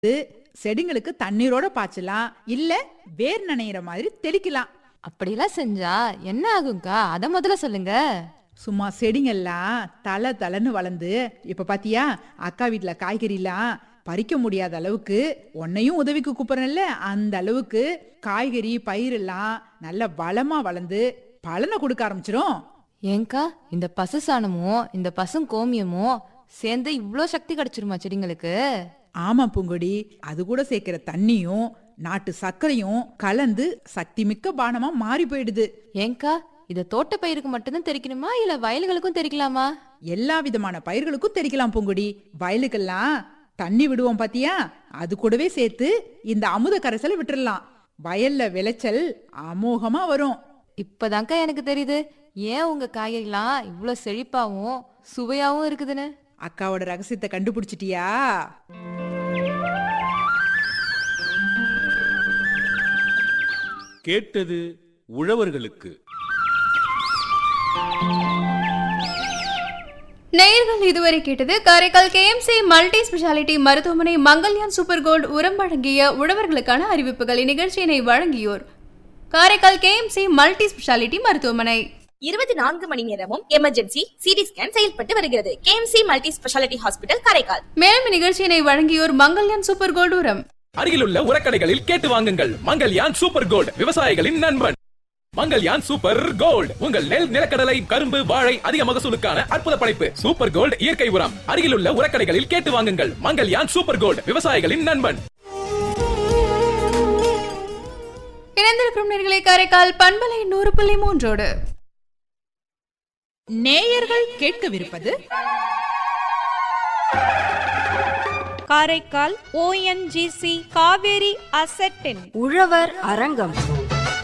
இது செடிங்களுக்கு தண்ணீரோட பாய்ச்சலாம் இல்ல வேர் நனையிற மாதிரி தெளிக்கலாம் அப்படிலாம் செஞ்சா என்ன ஆகும்க்கா அத முதல்ல சொல்லுங்க சும்மா செடிங்கெல்லாம் தலை தலைன்னு வளர்ந்து இப்ப பாத்தியா அக்கா வீட்ல காய்கறிலாம் பறிக்க முடியாத அளவுக்கு உன்னையும் உதவிக்கு கூப்பிடுறேன்ல அந்த அளவுக்கு காய்கறி பயிரெல்லாம் நல்ல வளமா வளர்ந்து பலனை கொடுக்க ஆரம்பிச்சிரும் ஏங்கா இந்த பசு சாணமும் இந்த பசும் கோமியமும் சேர்ந்து இவ்ளோ சக்தி கிடைச்சிருமா செடிங்களுக்கு ஆமா பூங்கொடி அது கூட சேர்க்கிற தண்ணியும் நாட்டு சர்க்கரையும் கலந்து சக்தி மிக்க பானமா மாறி போயிடுது ஏங்கா இத தோட்ட பயிருக்கு மட்டும்தான் தெரிக்கணுமா இல்ல வயல்களுக்கும் தெரிக்கலாமா எல்லா விதமான பயிர்களுக்கும் தெளிக்கலாம் பூங்குடி வயலுக்கெல்லாம் தண்ணி விடுவோம் பாத்தியா அது கூடவே சேர்த்து இந்த அமுத கரைசலை விட்டுறலாம் வயல்ல விளைச்சல் அமோகமா வரும் இப்பதான்க்கா எனக்கு தெரியுது ஏன் உங்க காய்கறிலாம் இவ்ளோ செழிப்பாவும் சுவையாவும் இருக்குதுன்னு அக்காவோட ரகசியத்தை கண்டுபிடிச்சிட்டியா கேட்டது உழவர்களுக்கு நேயர்கள் இதுவரை கேட்டது காரைக்கால் கேஎம்சி மல்டி ஸ்பெஷாலிட்டி மருத்துவமனை மங்கல்யான் சூப்பர் கோல்ட் உரம் வழங்கிய உழவர்களுக்கான அறிவிப்புகள் இந்நிகழ்ச்சியினை வழங்கியோர் காரைக்கால் கேஎம்சி மல்டி ஸ்பெஷாலிட்டி மருத்துவமனை இருபத்தி நான்கு மணி நேரமும் எமர்ஜென்சி சிடி ஸ்கேன் செயல்பட்டு வருகிறது K M C multi speciality hospital Karaikal மேலும் இந்நிகழ்ச்சியினை வழங்கியோர் மங்கல்யான் சூப்பர் கோல்ட் உரம் அருகிலுள்ள உரக்கடைகளில் கேட்டு வாங்குங்கள் மங்கல்யான் சூப்பர் கோல்ட் விவசாயிகளின் நண்பன் மங்கல்யான் சூப்பர் கோல்ட் உங்கள் நெல் நிலக்கடலை கரும்பு வாழை அதிக மகசூலுக்கான அற்புத படைப்பு சூப்பர் கோல்ட் இயற்கை உரம் அருகிலுள்ள உரக்கடைகளில் கேட்டு வாங்குங்கள் மங்கல்யான் சூப்பர் கோல்ட் விவசாயிகளின் நண்பன் இணைந்திருக்கும் நேர்களை காரைக்கால் பண்பலை நூறு புள்ளி மூன்றோடு நேயர்கள் கேட்கவிருப்பது காரைக்கால் ஓஎன்ஜிசி காவேரி அசட்டின் உழவர் அரங்கம்